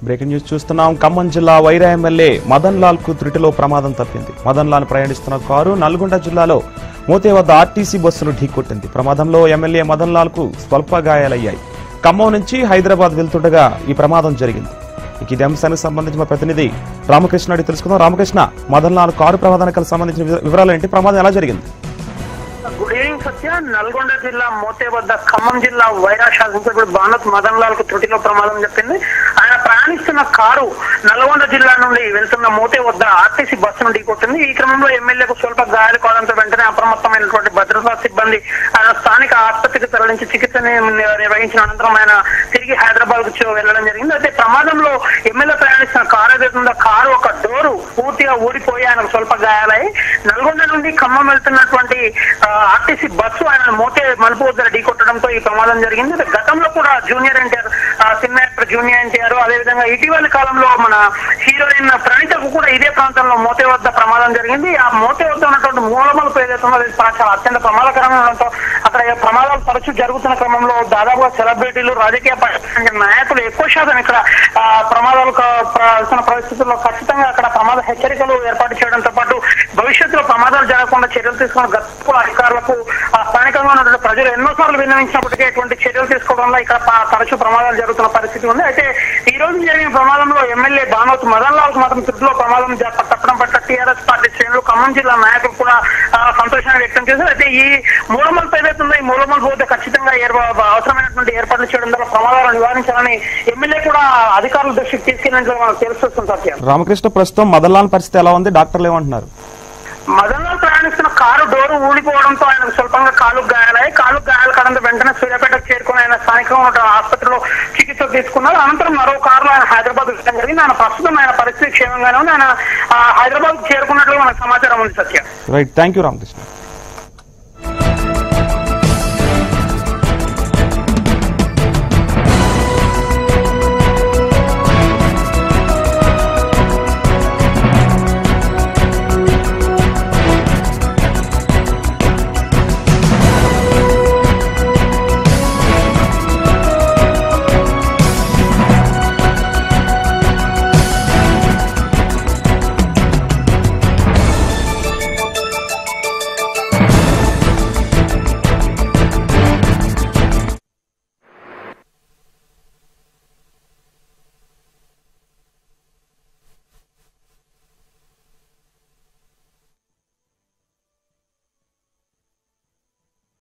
breaking news చూస్తున్నాం ఖమ్మం జిల్లా Wyra MLA Madan Lal కు త్రుటిలో ప్రమాదం తప్పింది మదన్ లాల్ ప్రయాణిస్తున్న కారు నల్గొండ జిల్లాలో మోతే వద్ద ఆర్టీసీ బస్సును ఢీకొట్టింది ప్రమాదంలో ఎమ్మెల్యే మదన్ లాల్ కు స్వల్ప గాయాలయ్యాయి ఖమ్మం నుంచి హైదరాబాద్ వెళ్తుండగా ఈ ప్రమాదం జరిగింది ఇక ఇదే అంశానికి సంబంధించి మా ప్రతినిధి రామకృష్ణ అడిగి తెలుసుకుందాం రామకృష్ణ మదన్ లాల్ కారు ప్రమాదానికి సంబంధించిన వివ- వివరాలు ఏంటి ప్రమాదం ఎలా జరిగింది గుడ్ ఈవినింగ్ సత్య నల్గొండ జిల్లా మోతే వద్ద ఖమ్మం జిల్లా వైరా శాసనసభ్యుడు భానత్ మదన్ లాల్ కు త్రుటిలో ప్రమాదం చెప్పింది ఆయన ప్రయాణిస్తున్న కారు నల్గొండ జిల్లా నుండి వెళ్తున్న మోతే వద్ద ఆర్టీసీ బస్సును ఢీకొట్టింది ఈ క్రమంలో ఎమ్మెల్యేకు స్వల్ప గాయాలు కావడంతో వెంటనే అప్రమత్తమైనటువంటి భద్రతా సిబ్బంది ఆయన స్థానిక ఆసుపత్రికి తరలించి చికిత్స ని- నిర్వహించిన అనంతరం ఆయన తిరిగి హైదరాబాద్ కు వెళ్లడం జరిగింది అయితే ప్రమాదంలో ఎమ్మెల్యే ప్రయాణిస్తున్న కారు ఏదైతుందో కారు ఒక డోరు పూర్తిగా ఊడిపోయి ఆయనకు స్వల్ప గాయాలై నల్గొండ నుండి ఖమ్మం వెళ్తున్నటువంటి ఆ, ఆర్టీసీ బస్సు ఆయన మోతే మలుపు వద్ద ఢీకొట్టడంతో ఈ ప్రమాదం జరిగింది అయితే గతంలో కూడా జూనియర్ ఎన్టీఆర్ ఆ, సినిమా యాక్టర్ జూనియర్ ఎన్టీఆర్ అదేవిధంగా ఇటీవలి కాలంలో మన హీరోయిన్ ప్రణీతకు కూడా ఇదే ప్రాంతంలో మోతే వద్ద ప్రమాదం జరిగింది ఆ మోతే వద్ద ఉన్నటువంటి మూలమలుపు ఏదైతే ఉందో అది చాలా అత్యంత ప్రమాదకరంగా ఉండడంతో అక్కడ ఈ ప్రమాదాలు తరచూ జరుగుతున్న క్రమంలో దాదాపుగా సెలబ్రిటీలు రాజకీయ పార్టీ నాయకులు ఎక్కువ శాతం ఇక్కడ ఆ, ప్రమాదాలు క- ప్ర- వస్తున్న పరిస్థితుల్లో ఖచ్చితంగా అక్కడ ప్రమాద హెచ్చరికలు ఏర్పాటు చేయడంతో పాటు భవిష్యత్తులో ప్రమాదాలు జరగకుండా చర్యలు తీసుకున్న గత అధికారులకు ఆ, స్థానికంగా ఉన్నటువంటి ప్రజలు ఎన్నోసార్లు విన్నవించినప్పటికీ ఎటువంటి చర్యలు తీసుకోవడంలో ఇక్కడ ప- తరచూ ప్రమాదాలు జరుగుతున్న పరిస్థితి ఉంది అయితే ఈ రోజు జరిగిన ప్రమాదంలో ఎమ్మెల్యే భానోత్ మదన్ లాల్ కు మాత్రం త్రుటిలో ప్రమాదం జ- తప్పడం పట్ల టీఆర్ఎస్ పార్టీ శ్రేణులు ఖమ్మం జిల్లా నాయకులు కూడా ఆ, సంతోషాన్ని వ్యక్తం చేశారు అయితే ఈ మూలమల్ ఏదైతే ఉందో ఈ మూలమల్ పోతే ఖచ్చితంగా ఏర్ప- అవసరమైనటువంటి ఏర్పాట్లు చేయడం ద్వారా ప్రమాదాలు నివారించాలని ఎమ్మెల్యే కూడా అధికారుల దృష్టికి తీసుకెళ్ళినట్లు మనకు తెలుస్తుంది సత్యం రామకృష్ణ ప్రస్తుతం మదన్ లాల్ పరిస్థితి ఎలా ఉంది డాక్టర్లు ఏమంటున్నారు మదన్ లాల్ ప్రయాణిస్తున్న కారు డోరు ఊడిపోవడంతో ఆయనకు స్వల్పంగా కాలు గాయాలయ్యాయి కాలు గాయాలు కడంతో వెంటనే సూర్యాపేటకు చేరుకుని ఆయన స్థానికంగా ఉన్న ఆసుపత్రిలో చికిత్స తీసుకున్నారు అనంతరం మరో కారులో ఆయన హైదరాబాద్ వెళ్ళడం జరిగింది ఆయన ప్రస్తుతం ఆయన పరిస్థితి క్షేమంగానే ఉంది ఆయన ఆ, హైదరాబాద్ చేరుకున్నట్లు మనకు సమాచారం ఉంది Satyam right thank you Ramakrishna